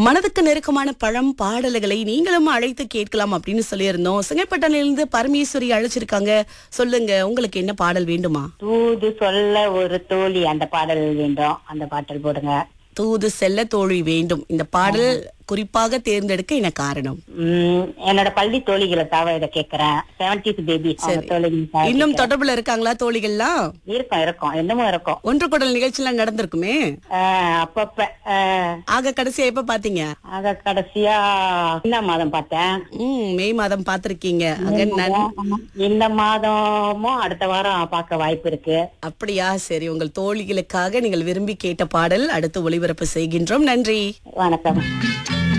மனதுக்கு நெருக்கமான பழம் பாடல்களை நீங்களும் அழைத்து கேட்கலாம் அப்படின்னு சொல்லியிருந்தோம் செங்கல்பட்டனிலிருந்து பரமேஸ்வரி அழைச்சிருக்காங்க சொல்லுங்க உங்களுக்கு என்ன பாடல் வேண்டுமா தூது சொல்ல ஒரு தோழி அந்த பாடல் வேண்டும் அந்த பாடல் போடுங்க தூது செல்ல தோழி வேண்டும் இந்த பாடல் குறிப்பாக தேர்ந்தெடுக்க என்ன காரணம் உம் என்னோட பள்ளி தோழிகளை தவிர இதை கேக்குறேன் செவன்டிஸ் பேபி இன்னும் தொடர்புல இருக்காங்களா தோழிகள்லாம் இருக்கும் இருக்கும் இன்னமும் இருக்கும் ஒன்று குடல் நிகழ்ச்சியெல்லாம் நடந்திருக்குமே ஆஹ் அப்பப்ப ஆஹ் ஆக கடைசியா எப்ப பாத்தீங்க ஆக கடைசியா இந்த மாதம் பார்த்தேன் ம் மே மாதம் பாத்திருக்கீங்க அங்க நன்- இந்த மாதமும் அடுத்த வாரம் பார்க்க வாய்ப்பு இருக்கு அப்படியா சரி உங்கள் தோழிகளுக்காக நீங்கள் விரும்பி கேட்ட பாடல் அடுத்து ஒளிபரப்பு செய்கின்றோம் நன்றி வணக்கம்